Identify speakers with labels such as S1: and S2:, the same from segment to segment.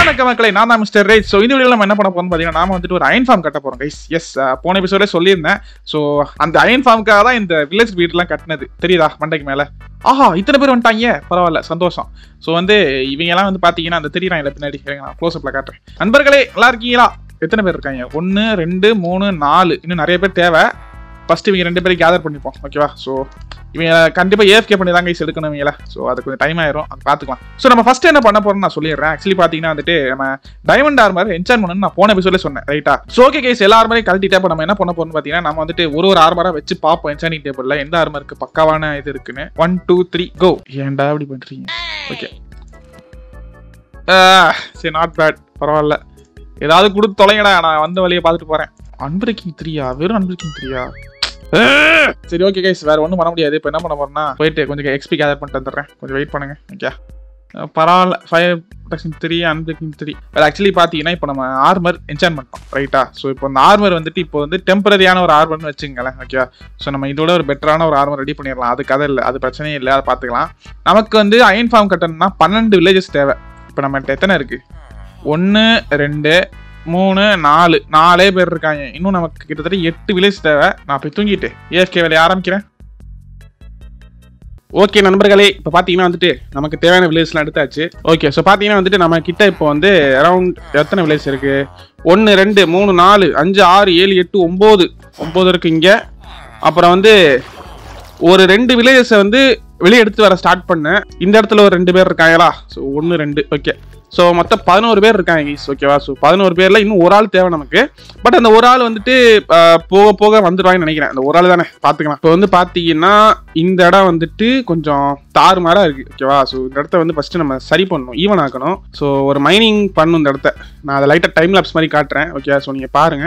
S1: வணக்கம் மக்களே நான் தான் மிஸ்டர் ரேஜ் ஸோ இந்த வீடியோவில் நம்ம என்ன பண்ண போறோம்னு பார்த்தீங்கன்னா நாம வந்துட்டு ஒரு அயன் ஃபார்ம் கட்ட போறோம் கைஸ் எஸ் போன எபிசோடே சொல்லியிருந்தேன் ஸோ அந்த அயன் ஃபார்முக்காக தான் இந்த வில்லேஜ் வீடுலாம் கட்டினது தெரியுதா மண்டைக்கு மேலே ஆஹா இத்தனை பேர் வந்துட்டாங்க பரவாயில்ல சந்தோஷம் ஸோ வந்து இவங்க எல்லாம் வந்து பார்த்தீங்கன்னா அந்த தெரியுறாங்க பின்னாடி இருங்க, நான் க்ளோஸ் அப்ல காட்டுறேன் நண்பர்களே நல்லா இருக்கீங்களா எத்தனை பேர் இருக்காங்க ஒன்று ரெண்டு மூணு நாலு இன்னும் நிறைய பேர் தேவை ஃபர்ஸ்ட் இவங்க ரெண்டு பேரும் கேதர் பண்ணிப்போம் ஓகேவா ஸோ இவங்க கண்டிப்பா ஏஎஃப்கே பண்ணி தான் கைஸ் எடுக்கணும் இவங்கள ஸோ அது கொஞ்சம் டைம் ஆயிரும் அது பார்த்துக்கலாம் ஸோ நம்ம ஃபர்ஸ்ட் என்ன பண்ண போறோம்னு நான் சொல்லிடுறேன் ஆக்சுவலி பார்த்தீங்கன்னா வந்துட்டு நம்ம டைமண்ட் ஆர்மர் என்சான் பண்ணணும்னு நான் போன எபிசோட சொன்னேன் ரைட்டா ஸோ ஓகே கைஸ் எல்லா ஆர்மரையும் கழட்டிட்டே இப்போ நம்ம என்ன பண்ண போறோம்னு பார்த்தீங்கன்னா நம்ம வந்துட்டு ஒரு ஒரு ஆர்மரா வச்சு பார்ப்போம் என்சானிங் டேபிள்ல எந்த ஆர்மருக்கு பக்காவான இது இருக்குன்னு ஒன் டூ த்ரீ கோ ஏன்டா இப்படி பண்றீங்க ஓகே சரி நாட் பேட் பரவாயில்ல ஏதாவது கொடுத்து தொலைங்கடா நான் வந்த வழியை பார்த்துட்டு போறேன் அன்பிரேக்கிங் த்ரீயா வெறும் அன்பிரேக்கிங் த்ரீயா சரி ஓகே கைஸ் வேற ஒன்றும் பண்ண முடியாது இப்போ என்ன பண்ண போறேன்னா போயிட்டு கொஞ்சம் எக்ஸ்பி கேதர் பண்ணிட்டு வந்துடுறேன் கொஞ்சம் வெயிட் பண்ணுங்க ஓகே பரவாயில்ல five production three unbreaking three அது ஆக்சுவலி பார்த்தீங்கன்னா இப்போ நம்ம ஆர்மர் என்ஜாய் பண்ணிட்டோம் ரைட்டா ஸோ இப்போ அந்த ஆர்மர் வந்துட்டு இப்போ வந்து டெம்பரரியான ஒரு ஆர்மர்னு வச்சுங்களேன் ஓகே ஸோ நம்ம இதோட ஒரு பெட்டரான ஒரு ஆர்மர் ரெடி பண்ணிடலாம் அது கதை இல்லை அது பிரச்சனையே இல்லை அதை பார்த்துக்கலாம் நமக்கு வந்து அயன் ஃபார்ம் கட்டணும்னா பன்னெண்டு வில்லேஜஸ் தேவை இப்போ நம்மகிட்ட எத்தனை இருக்கு ஒன்று ரெண்டு மூணு நாலு நாலே பேர் இருக்காங்க இன்னும் நமக்கு கிட்டத்தட்ட எட்டு வில்லேஜ் தேவை நான் போய் தூங்கிட்டு ஏஎஃப்கே வேலையை ஆரம்பிக்கிறேன் ஓகே நண்பர்களே இப்போ பார்த்தீங்கன்னா வந்துட்டு நமக்கு தேவையான வில்லேஜ்லாம் எடுத்தாச்சு ஓகே ஸோ பார்த்தீங்கன்னா வந்துட்டு நம்ம கிட்ட இப்போ வந்து அரௌண்ட் எத்தனை வில்லேஜ் இருக்கு ஒன்று ரெண்டு மூணு நாலு அஞ்சு ஆறு ஏழு எட்டு ஒம்பது ஒம்பது இருக்கு இங்கே அப்புறம் வந்து ஒரு ரெண்டு வில்லேஜஸை வந்து வெளியே எடுத்து வர ஸ்டார்ட் பண்ணேன் இந்த இடத்துல ஒரு ரெண்டு பேர் இருக்காங்களா ஸோ ஒன்று ரெண்டு ஓகே ஸோ மொத்தம் பதினோரு பேர் இருக்காங்க guys, ஓகேவா ஸோ பதினோரு பேர்ல இன்னும் ஒரு ஆள் தேவை நமக்கு பட் அந்த ஒரு ஆள் வந்துட்டு ஆஹ், போக போக வந்துடுவாங்கன்னு நினைக்கிறேன் அந்த ஒரு ஆள் தானே பார்த்துக்கலாம் இப்போ வந்து பார்த்தீங்கன்னா இந்த இடம் வந்துட்டு கொஞ்சம் தாறுமாறா இருக்கு ஓகேவா ஸோ இந்த இடத்த வந்து ஃபர்ஸ்ட் நம்ம சரி பண்ணணும் ஈவன் ஆக்கணும் ஸோ ஒரு மைனிங் பண்ணணும் இந்த இடத்த நான் அதை லைட்டாக டைம் லாப்ஸ் மாதிரி காட்டுறேன் ஓகே ஸோ நீங்கள் பாருங்க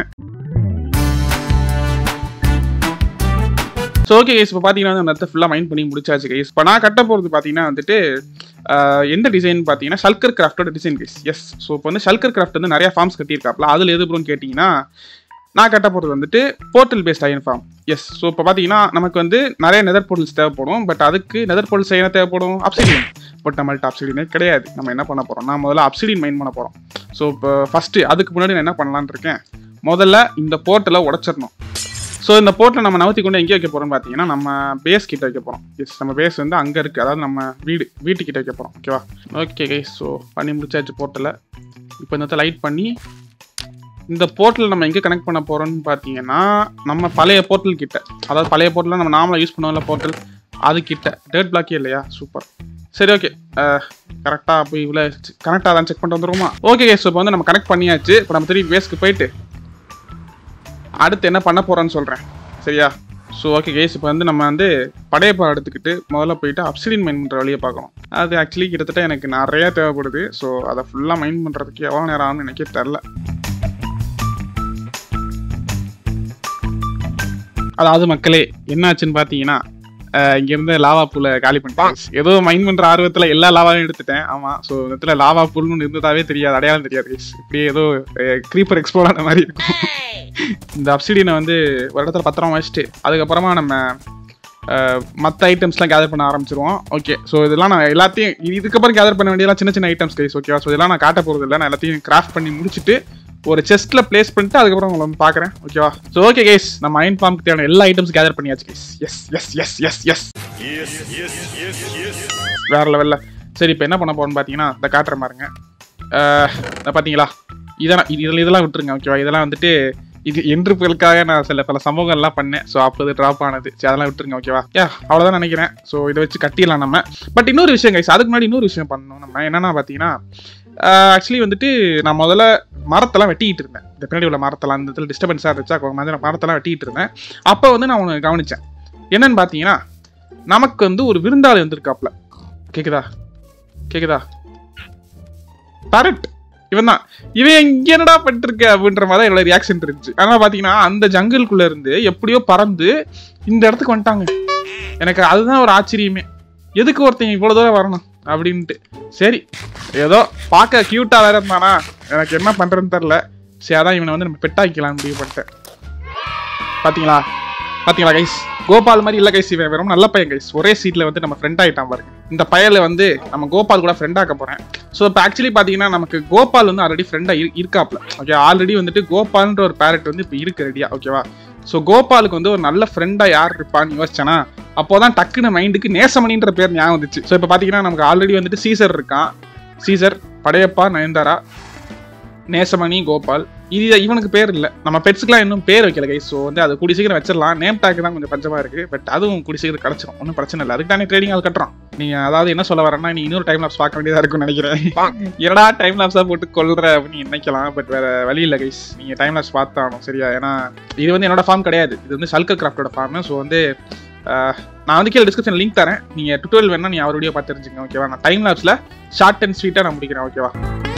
S1: ஸோ ஓகே கேஸ் இப்போ பார்த்தீங்கன்னா அந்த இடத்த ஃபுல்லாக மைண்ட் பண்ணி முடிச்சாச்சு கேஸ் இப்போ நான் கட்ட போகிறது பார்த்தீங்கன்னா வந்துட்டு ஆஹ், எந்த டிசைன் பார்த்தீங்கன்னா ஷல்கர் கிராஃப்டோட டிசைன் கேஸ் எஸ் ஸோ இப்போ வந்து ஷல்கர் கிராஃப்ட் வந்து நிறைய ஃபார்ம்ஸ் கட்டியிருக்காப்ல அதில் எது ப்ரோன்னு கேட்டிங்கன்னா நான் கட்ட போகிறது வந்துட்டு portal based iron farm yes so இப்போ பார்த்தீங்கன்னா நமக்கு வந்து நிறைய நெதர் போர்ட்டல்ஸ் தேவைப்படும் பட் அதுக்கு நெதர் போர்ட்டல்ஸ் என்ன தேவைப்படும் அப்சிடியன் பட் நம்மள்ட்ட அப்சிடியனே கிடையாது நம்ம என்ன பண்ண போகிறோம் நான் முதல்ல அப்சிடியன் மைன் பண்ண போகிறோம் ஸோ இப்போ ஃபஸ்ட்டு அதுக்கு முன்னாடி நான் என்ன பண்ணலான்னு இருக்கேன் முதல்ல இந்த போர்ட்டலை உடச்சிடணும் ஸோ இந்த போர்ட்டில் நம்ம நவத்தி கொண்டு எங்கே வைக்க போகிறோம்னு பார்த்தீங்கன்னா நம்ம பேஸ் கிட்ட வைக்க போகிறோம் எஸ் நம்ம பேஸ் வந்து அங்கே இருக்குது அதாவது நம்ம வீடு வீட்டுக்கிட்ட வைக்க போகிறோம் ஓகேவா ஓகே கை ஸோ பண்ணி முடிச்சாச்சு போர்ட்டில் இப்போ இந்த லைட் பண்ணி இந்த போர்ட்டல் நம்ம எங்கே கனெக்ட் பண்ண போகிறோம்னு பார்த்தீங்கன்னா நம்ம பழைய போர்ட்டல் கிட்ட அதாவது பழைய போர்ட்டல் நம்ம நாமளாக யூஸ் பண்ணுவோம்ல போர்ட்டல் அது கிட்ட டேட் பிளாக்கே இல்லையா சூப்பர் சரி ஓகே கரெக்டாக போய் இவ்வளோ கனெக்டாக தான் செக் பண்ணிட்டு வந்துருவோமா ஓகே ஸோ இப்போ வந்து நம்ம கனெக்ட் பண்ணியாச்சு இப்போ நம்ம திருப்பி பேஸ்க்கு போயிட்டு அடுத்து என்ன பண்ண போறோம்னு சொல்கிறேன் சரியா ஸோ ஓகே கேஸ் இப்போ வந்து நம்ம வந்து படையப்பா எடுத்துக்கிட்டு முதல்ல போயிட்டு அப்சிடின் மைன் பண்ணுற வழியை பார்க்கணும் அது ஆக்சுவலி கிட்டத்தட்ட எனக்கு நிறையா தேவைப்படுது ஸோ அதை ஃபுல்லாக மைன் பண்ணுறதுக்கு எவ்வளோ நேரம் ஆகும்னு எனக்கே தெரில அதாவது மக்களே என்னாச்சுன்னு பார்த்தீங்கன்னா அஹ் இங்க இருந்து லாவா பூல காலி பண்ணிட்டேன் ஏதோ மைண்ட் பண்ற ஆர்வத்துல எல்லா லாவாவையும் எடுத்துட்டேன் ஆமா ஸோ இந்த இடத்துல லாவா பூல்னு ஒண்ணு இருந்ததாவே தெரியாது அடையாளம் தெரியாது guys. இப்படியே ஏதோ க்ரீப்பர் எக்ஸ்ப்ளோர் ஆன மாதிரி இருக்கும் இந்த அப்சிடியனை வந்து ஒரு இடத்துல பத்திரமா வச்சுட்டு அதுக்கப்புறமா நம்ம மற்ற ஐட்டம்ஸ்லாம் கேதர் பண்ண ஆரம்பிச்சிருவோம் ஓகே ஸோ இதெல்லாம் நான் எல்லாத்தையும் இது- இதுக்கப்புறம் கேதர் பண்ண வேண்டியதெல்லாம் சின்ன சின்ன ஐட்டம்ஸ் கைஸ் ஓகேவா ஸோ இதெல்லாம் நான் காட்ட போகிறது இல்லை நான் எல்லாத்தையும் கிராஃப்ட் பண்ணி முடிச்சுட்டு ஒரு செஸ்ட்ல பிளேஸ் பண்ணிட்டு அதுக்கப்புறம் உங்களை வந்து பார்க்குறேன் ஓகேவா ஸோ ஓகே கைஸ் நம்ம அயன் ஃபார்முக்கு தேவையான எல்லா ஐட்டம்ஸ் கேதர் பண்ணியாச்சு guys yes yes yes yes yes வேற லெவல்ல சரி இப்போ என்ன பண்ண போறோம்னு பார்த்தீங்கன்னா இந்த காட்டுற பாருங்க அஹ், இத பார்த்தீங்களா இதெல்லாம் இது இதில் இதெல்லாம் விட்டுருங்க ஓகேவா இதெல்லாம் வந்துட்டு இது என்றுகளுக்காக நான் சில பல சம்பவங்கள்லாம் பண்ணேன் ஸோ அப்போ இது ட்ராப் ஆனது சரி அதெல்லாம் விட்டுருங்க ஓகேவா யா அவ்வளோதான் நினைக்கிறேன் ஸோ இதை வச்சு கட்டிடலாம் நம்ம பட் இன்னொரு விஷயம் கைஸ் அதுக்கு முன்னாடி இன்னொரு விஷயம் பண்ணணும் நம்ம என்னன்னா பார்த்தீங்கன்னா ஆக்சுவலி வந்துட்டு நான் முதல்ல மரத்தெல்லாம் வெட்டிக்கிட்டு இருந்தேன் இந்த பின்னாடி உள்ள மரத்தெல்லாம் அந்த இடத்துல டிஸ்டர்பன்ஸாக இருந்துச்சா கொஞ்சம் மாதிரி நான் மரத்தெல்லாம் வெட்டிக்கிட்டு இருந்தேன் அப்போ வந்து நான் ஒன்று கவனிச்சேன் என்னன்னு பார்த்தீங்கன்னா நமக்கு வந்து ஒரு விருந்தாளி வந்திருக்காப்ல கேக்குதா கேக்குதா பரட் இவன் தான் இவன் எங்க என்னடா பண்ணிருக்க அப்படின்ற மாதிரி தான் என்னோட ரியாக்ஷன் இருந்துச்சு ஆனா பாத்தீங்கன்னா அந்த ஜங்கிள்குள்ள இருந்து எப்படியோ பறந்து இந்த இடத்துக்கு வந்துட்டாங்க எனக்கு அதுதான் ஒரு ஆச்சரியமே எதுக்கு ஒருத்தன் இவ்வளவு தூரம் வரணும் அப்படின்ட்டு சரி ஏதோ பார்க்க கியூட்டா வேற இருந்தானா எனக்கு என்ன பண்றதுன்னு தெரில சரி அதான் இவனை வந்து நம்ம பெட்டாக்கிக்கலாம் முடிவு பண்ணிட்டேன் பாத்தீங்களா பாத்தீங்களா கைஸ் கோபால் மாதிரி இல்லை கைஸ் இவன் வெறும் நல்ல பையன் கைஸ் ஒரே சீட்டில் வந்து நம்ம ஃப்ரெண்ட் ஆகிட்டான் பாருங்க இந்த பையல வந்து நம்ம கோபால் கூட ஃப்ரெண்ட் ஆக்க போகிறேன் ஸோ இப்போ ஆக்சுவலி பார்த்தீங்கன்னா நமக்கு கோபால் வந்து ஆல்ரெடி ஃப்ரெண்டாக இருக்காப்ல ஓகே ஆல்ரெடி வந்துட்டு கோபால்ன்ற ஒரு பேரட் வந்து இப்போ இருக்கு ரெடியா ஓகேவா ஸோ கோபாலுக்கு வந்து ஒரு நல்ல ஃப்ரெண்டாக யார் இருப்பான்னு யோசிச்சேன்னா அப்போதான் டக்குன்னு மைண்டுக்கு நேசமணின்ற பேர் ஞாபகம் வந்துச்சு ஸோ இப்போ பார்த்தீங்கன்னா நமக்கு ஆல்ரெடி வந்துட்டு சீசர் இருக்கான் சீசர் படையப்பா நயன்தாரா நேசமணி கோபால் இது இவனுக்கு பேர் இல்லை நம்ம பெட்ஸுக்குலாம் இன்னும் பேர் வைக்கல கைஸ் ஸோ வந்து அது கூடி சீக்கிரம் வச்சிடலாம் நேம் டேக் தான் கொஞ்சம் பஞ்சமா இருக்கு பட் அதுவும் கூடி சீக்கிரம் கிடச்சிரும் ஒன்றும் பிரச்சனை இல்லை அதுக்கு தானே ட்ரேடிங் அது கட்டுறோம் நீங்க அதாவது என்ன சொல்ல வரேன்னா நீ இன்னொரு டைம் லாப்ஸ் பார்க்க வேண்டியதா இருக்கும்னு நினைக்கிறேன் என்னடா டைம் லாப்ஸா போட்டு கொள்ற அப்படின்னு நினைக்கலாம் பட் வேற வழி இல்லை கைஸ் நீங்க டைம் லாப்ஸ் பார்த்தாகணும் சரியா ஏன்னா இது வந்து என்னோட ஃபார்ம் கிடையாது இது வந்து சல்கர் கிராஃப்டோட ஃபார்ம் ஸோ வந்து ஆஹ், நான் வந்து கீழே டிஸ்கிரிப்ஷன் லிங்க் தரேன் நீங்க டுட்டோரியல் வேணா நீ அவர் வீடியோ பார்த்து தெரிஞ்சுங்க ஓகேவா நான் டைம் லாப்ஸ்ல ஷார்ட் அண்ட் ஸ்வீட்டா நான் முடிக்கிறேன் ஓகேவா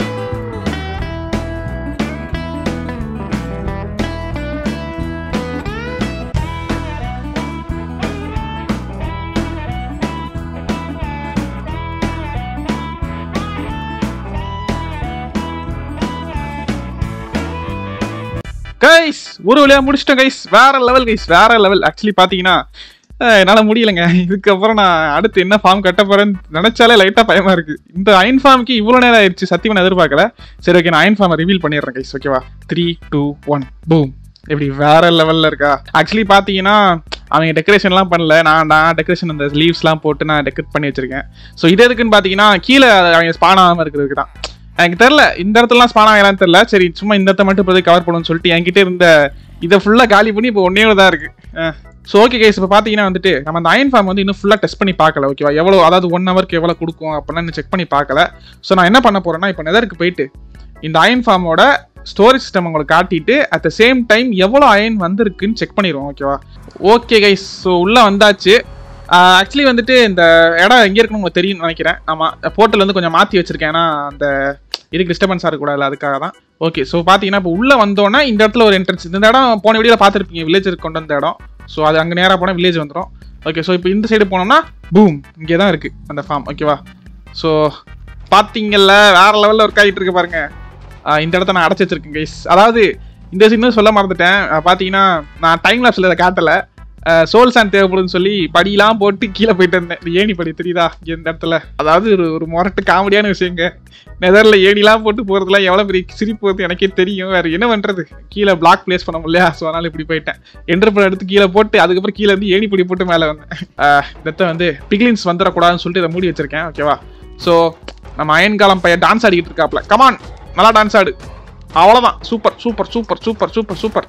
S1: கைஸ் ஒரு வழியா முடிச்சிட்டேன் கைஸ் வேற லெவல் கைஸ் வேற லெவல் ஆக்சுவலி பாத்தீங்கன்னா அஹ், என்னால முடியலங்க இதுக்கப்புறம் நான் அடுத்து என்ன ஃபார்ம் கட்ட போறேன்னு நினைச்சாலே லைட்டா பயமா இருக்கு இந்த அயன் ஃபார்முக்கு இவ்வளவு நேரம் ஆயிடுச்சு சத்தியமா நான் எதிர்பார்க்கல சரி ஓகே நான் அயன் ஃபார்மை ரிவீல் பண்ணிடுறேன் கைஸ் ஓகேவா த்ரீ டூ ஒன் பூம் எப்படி வேற லெவல்ல இருக்கா ஆக்சுவலி பாத்தீங்கன்னா அவங்க டெக்கரேஷன்லாம் பண்ணல நான் நான் டெக்கரேஷன் அந்த லீவ்ஸ்லாம் போட்டு நான் டெக்கரேட் பண்ணி வச்சிருக்கேன் ஸோ இது எதுக்குன்னு பாத்தீங்கன்னா கீழே அவங்க ஸ்பான் ஆகாம இருக்கிறதுக்கு தான் எனக்கு தெரில இந்த இடத்துலலாம் ஸ்பான் ஆகலான்னு தெரில சரி சும்மா இந்த இடத்த மட்டும் இப்போதைக்கு கவர் பண்ணணும்னு சொல்லிட்டு என்கிட்ட இருந்த இதை ஃபுல்லாக காலி பண்ணி இப்போ ஒன்னே தான் இருக்கு ஸோ ஓகே கேஸ் இப்போ பார்த்தீங்கன்னா வந்துட்டு நம்ம அந்த அயன் ஃபார்ம் வந்து இன்னும் ஃபுல்லாக டெஸ்ட் பண்ணி பார்க்கல ஓகேவா எவ்வளோ அதாவது ஒன் ஹவருக்கு எவ்வளோ கொடுக்கும் அப்படிலாம் செக் பண்ணி பார்க்கல ஸோ நான் என்ன பண்ண போறேன்னா இப்போ நெதருக்கு போயிட்டு இந்த அயன் ஃபார்மோட ஸ்டோரேஜ் சிஸ்டம் உங்களுக்கு காட்டிட்டு அட் த சேம் டைம் எவ்வளோ அயன் வந்திருக்குன்னு செக் பண்ணிடுவோம் ஓகேவா ஓகே கைஸ் ஸோ உள்ளே வந்தாச்சு ஆக்சுவலி வந்துட்டு இந்த இடம் எங்கே இருக்குன்னு உங்களுக்கு தெரியும்னு நினைக்கிறேன் ஆமாம் போர்ட்டல் வந்து கொஞ்சம் மாற்றி வச்சிருக்கேன் ஏன்னா அந்த இதுக்கு டிஸ்டர்பன்ஸாக இருக்கக்கூடாது அதுக்காக தான் ஓகே ஸோ பார்த்தீங்கன்னா இப்போ உள்ளே வந்தோன்னா இந்த இடத்துல ஒரு என்ட்ரன்ஸ் இந்த இடம் போன வீடியோவில் பார்த்துருப்பீங்க வில்லேஜ் கொண்டு வந்த இடம் ஸோ அது அங்கே நேராக போனால் வில்லேஜ் வந்துடும் ஓகே ஸோ இப்போ இந்த சைடு போனோம்னா பூம் இங்கே தான் இருக்குது அந்த ஃபார்ம் ஓகேவா ஸோ பார்த்தீங்கல்ல வேற லெவலில் ஒர்க் ஆகிட்டு இருக்கு பாருங்க ஆஹ் இந்த இடத்த நான் அடைச்சி வச்சிருக்கேன் கைஸ் அதாவது இந்த சின்ன சொல்ல மறந்துட்டேன் ஆஹ் பார்த்தீங்கன்னா நான் டைம் லாப்ஸில் இதை காட்டலை சோல் சாண்ட் தேவைப்படுதுன்னு சொல்லி படியெல்லாம் போட்டு கீழே போயிட்டு இருந்தேன் இந்த ஏணி படி தெரியுதா இங்க இந்த இடத்துல அதாவது ஒரு ஒரு முரட்டு காமெடியான விஷயங்க நெதரில் ஏணிலாம் போட்டு போகிறதுலாம் எவ்வளோ பெரிய சிரிப்பு வந்து எனக்கே தெரியும் வேறு என்ன பண்ணுறது கீழே பிளாக் பிளேஸ் பண்ண முடியலையா ஸோ அதனால் இப்படி போயிட்டேன் என்டர்பிள் எடுத்து கீழே போட்டு அதுக்கப்புறம் கீழே வந்து ஏணி படி போட்டு மேலே வந்தேன் ஆஹ் இந்த இடத்த வந்து பிக்லின்ஸ் வந்துடக்கூடாதுன்னு சொல்லிட்டு இதை மூடி வச்சிருக்கேன் ஓகேவா ஸோ நம்ம அயன்காலம் பையன் டான்ஸ் ஆடிக்கிட்டு இருக்காப்ல கமான் நல்லா டான்ஸ் ஆடு அவ்வளோதான் super super super super super super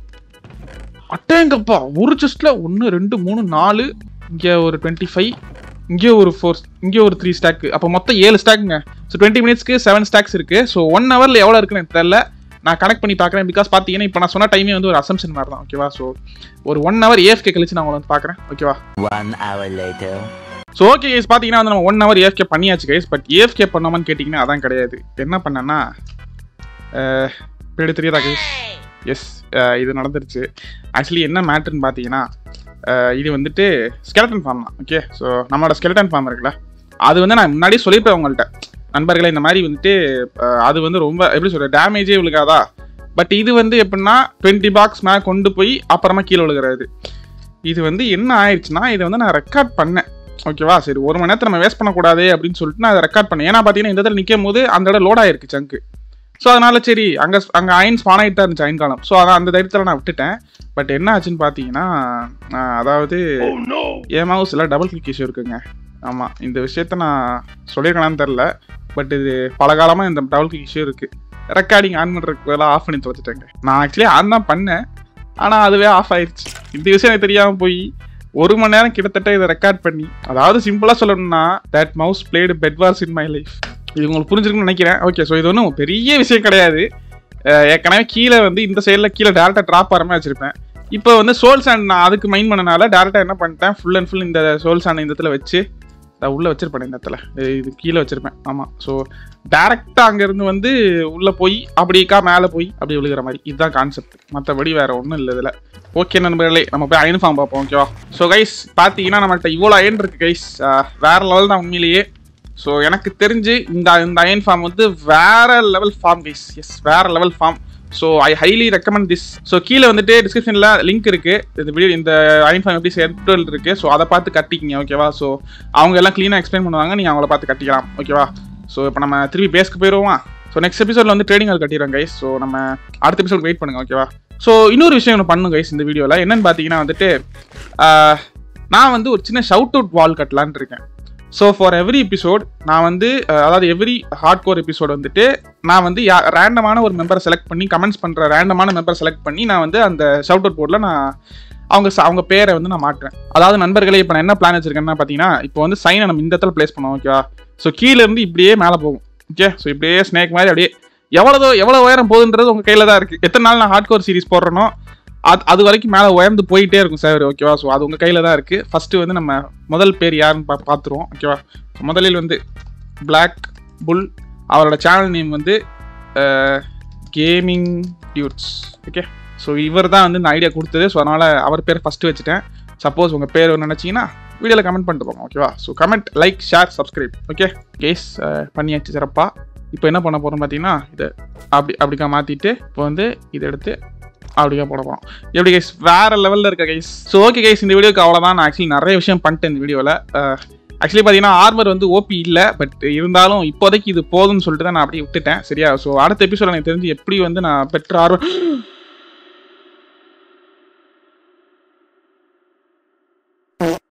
S1: அட்டேங்கப்பா ஒரு செஸ்ட்ல ஒன்று ரெண்டு மூணு நாலு இங்கே ஒரு டுவெண்ட்டி ஃபைவ் இங்கே ஒரு ஃபோர் இங்கே ஒரு த்ரீ ஸ்டாக் அப்போ மொத்தம் ஏழு ஸ்டாக்குங்க ஸோ டுவெண்ட்டி மினிட்ஸ்க்கு செவன் ஸ்டாக்ஸ் இருக்கு ஸோ ஒன் ஹவரில் எவ்வளோ இருக்குன்னு எனக்கு தெரியல நான் கனெக்ட் பண்ணி பார்க்குறேன் பிகாஸ் பார்த்தீங்கன்னா இப்போ நான் சொன்ன டைமே வந்து ஒரு அசம்ஷன் மாதிரி தான் ஓகேவா ஸோ ஒரு ஒன் ஹவர் ஏஎஃப்கே கழிச்சு நான் உங்களை வந்து பார்க்குறேன் ஓகேவா
S2: One hour later.
S1: So okay guys பார்த்தீங்கன்னா வந்து நம்ம ஒன் ஹவர் ஏஎஃப்கே பண்ணியாச்சு கைஸ் பட் ஏஎஃப்கே பண்ணோமான்னு கேட்டிங்கன்னா அதான் கிடையாது என்ன பண்ணேன்னா அஹ், இப்படி தெரியாதா கைஸ் எஸ் இது நடந்துருச்சு ஆக்சுவலி என்ன மேட்ருன்னு பார்த்தீங்கன்னா அஹ், இது வந்துட்டு ஸ்கெலட்டன் ஃபார்ம் தான் ஓகே ஸோ நம்மளோட ஸ்கெலட்டன் ஃபார்ம் இருக்குல்ல அது வந்து நான் முன்னாடியே சொல்லியிருப்பேன் உங்கள்கிட்ட நண்பர்களே இந்த மாதிரி வந்துட்டு அஹ், அது வந்து ரொம்ப எப்படி சொல்ற டேமேஜே விழுகாதா பட் இது வந்து எப்படின்னா டுவெண்ட்டி பாக்ஸ் மேலே கொண்டு போய் அப்புறமா கீழே விழுகிறது இது வந்து என்ன ஆயிடுச்சுன்னா இதை வந்து நான் ரெக்கார்ட் பண்ணேன் ஓகேவா சரி ஒரு மணி நேரத்தை நம்ம வேஸ்ட் பண்ணக்கூடாது அப்படின்னு சொல்லிட்டு நான் அதை ரெக்கார்ட் பண்ணேன் ஏன்னா பார்த்தீங்கன்னா இந்த இடத்துல நிற்கும் போது அந்த இடம் லோட் ஆயிருக்கு சங்கு ஸோ அதனால சரி அங்கே அங்கே அயன் ஸ்பான் ஆகிட்டு தான் இருந்துச்சு அயன் காலம் ஸோ அதான் அந்த தைரியத்தில் நான் விட்டுட்டேன் பட் என்ன ஆச்சுன்னு பார்த்தீங்கன்னா ஆஹ், அதாவது என் மவுஸில் டபுள் கிளிக் இஷ்யூ இருக்குங்க ஆமாம் இந்த விஷயத்த நான் சொல்லியிருக்கலான்னு தெரில பட் இது பல காலமாக இந்த டபுள் கிளிக் இஷ்யூ இருக்குது ரெக்கார்டிங் ஆன் பண்ணுறதுக்கு வேலை ஆஃப் பண்ணி தொலைச்சிட்டேங்க நான் ஆக்சுவலி ஆன் தான் பண்ணேன் ஆனால் அதுவே ஆஃப் ஆயிடுச்சு இந்த விஷயம் எனக்கு தெரியாமல் போய் ஒரு மணி நேரம் கிட்டத்தட்ட இதை ரெக்கார்ட் பண்ணி அதாவது சிம்பிளாக சொல்லணும்னா that mouse played bed wars in my life இது உங்களுக்கு புரிஞ்சிருக்குன்னு நினைக்கிறேன் ஓகே ஸோ இது ஒன்றும் பெரிய விஷயம் கிடையாது அஹ் ஏற்கனவே கீழே வந்து இந்த சைடில் கீழே டேரெக்டாக ட்ராப் ஆகிற மாதிரி வச்சிருப்பேன் இப்போ வந்து சோல் சாண்ட் நான் அதுக்கு மைண்ட் பண்ணனால டேரெக்டாக என்ன பண்ணிட்டேன் ஃபுல் அண்ட் ஃபுல் இந்த சோல் சாண்ட் இந்த இடத்துல வச்சு நான் உள்ளே வச்சிருப்பேன் இந்த இடத்துல இது- இது கீழே வச்சிருப்பேன் ஆமாம் ஸோ டேரெக்டாக அங்கேருந்து வந்து உள்ளே போய் அப்படிக்கா மேலே போய் அப்படி விழுகிற மாதிரி இதுதான் கான்செப்ட் மற்றபடி வேற ஒன்றும் இல்லை இதில் ஓகே நண்பர்களே நம்ம போய் அயன் ஃபார்ம் பார்ப்போம் ஓகேவா ஸோ கைஸ் பார்த்தீங்கன்னா நம்மள்ட்ட இவ்வளோ அயன் இருக்கு கைஸ் வேற லெவல் தான் உண்மையிலேயே ஸோ எனக்கு தெரிஞ்சு இந்த இந்த அயன் ஃபார்ம் வந்து வேற லெவல் ஃபார்ம் கைஸ் எஸ் வேற level farm so I highly recommend this so கீழே வந்துட்டு டிஸ்கிரிப்ஷனில் லிங்க் இருக்குது இந்த வீடியோ இந்த அயன் ஃபார்ம் எப்படி சேர்த்துல் இருக்குது ஸோ அதை பார்த்து கட்டிக்கிங்க ஓகேவா ஸோ அவங்க எல்லாம் க்ளீனாக எக்ஸ்பிளைன் பண்ணுவாங்க நீங்கள் அவங்கள பார்த்து கட்டிக்கலாம் ஓகேவா ஸோ இப்போ நம்ம திருப்பி பேஸ்க்கு போயிடுவோமா ஸோ நெக்ஸ்ட் எபிசோடில் வந்து ட்ரேடிங் அது கட்டிடுறோம் கைஸ் ஸோ நம்ம அடுத்த எபிசோட் வெயிட் பண்ணுங்க ஓகேவா ஸோ இன்னொரு விஷயம் ஒன்று பண்ணும் கைஸ் இந்த வீடியோவில் என்னன்னு பார்த்தீங்கன்னா வந்துட்டு ஆஹ், நான் வந்து ஒரு சின்ன ஷவுட் அவுட் வால் கட்டலான்னு இருக்கேன் ஸோ ஃபார் எவ்ரி எபிசோட் நான் வந்து அஹ், அதாவது எவ்ரி ஹார்ட் கோர் எபிசோட் வந்துட்டு நான் வந்து யா ரேண்டமான ஒரு மெம்பரை செலக்ட் பண்ணி கமெண்ட்ஸ் பண்ணுற ரேண்டமான மெம்பரை செலக்ட் பண்ணி நான் வந்து அந்த ஷவுட் அவுட் போர்டில் நான் அவங்க ச- அவங்க பேரை வந்து நான் மாட்டுறேன் அதாவது நண்பர்களே இப்போ நான் என்ன பிளான் வச்சிருக்கேன்னா பார்த்தீங்கன்னா இப்போ வந்து சைனை நம்ம இந்த இடத்துல ப்ளேஸ் பண்ணோம் ஓகேவா ஸோ கீழே இருந்து இப்படியே மேலே போகும் ஓகே ஸோ இப்படியே ஸ்னேக் மாதிரி அப்படியே எவ்வளோ எவ்வளோ உயரம் போகுதுன்றது உங்கள் கையில் தான் இருக்குது எத்தனை நாள் நான் ஹார்ட் கோர் சீரிஸ் போடுறேனோ அது அது வரைக்கும் மேலே உயர்ந்து போயிட்டே இருக்கும் சார் ஓகேவா ஸோ அது உங்கள் கையில் தான் இருக்குது ஃபஸ்ட்டு வந்து நம்ம முதல் பேர் யாருன்னு பா பார்த்துருவோம் ஓகேவா முதலில் வந்து பிளாக் புல் அவரோட சேனல் நேம் வந்து கேமிங் டியூட்ஸ் ஓகே ஸோ இவர் தான் வந்து இந்த ஐடியா கொடுத்தது ஸோ அதனால் அவர் பேர் ஃபஸ்ட்டு வச்சுட்டேன் சப்போஸ் உங்கள் பேர் நினச்சிங்கன்னா வீடியோவில் கமெண்ட் பண்ணிட்டு போங்க ஓகேவா so comment like share subscribe okay guys பண்ணியாச்சு சிறப்பாக இப்போ என்ன பண்ண போகிறோம் பார்த்தீங்கன்னா இதை அப்படி அப்படிக்கா மாற்றிட்டு இப்போ வந்து இதை எடுத்து அப்படிக்கா போட போகிறோம் எப்படி கைஸ் வேற லெவலில் இருக்க கைஸ் ஸோ ஓகே கைஸ் இந்த வீடியோக்கு அவ்வளோதான் நான் ஆக்சுவலி நிறைய விஷயம் பண்ணிட்டேன் இந்த வீடியோவில் ஆக்சுவலி பார்த்தீங்கன்னா ஆர்மர் வந்து ஓபி இல்லை பட் இருந்தாலும் இப்போதைக்கு இது போதும்னு சொல்லிட்டு தான் நான் அப்படியே விட்டுட்டேன் சரியா ஸோ அடுத்த எபிசோட எனக்கு தெரிஞ்சு எப்படி வந்து நான் பெற்ற ஆர்மர்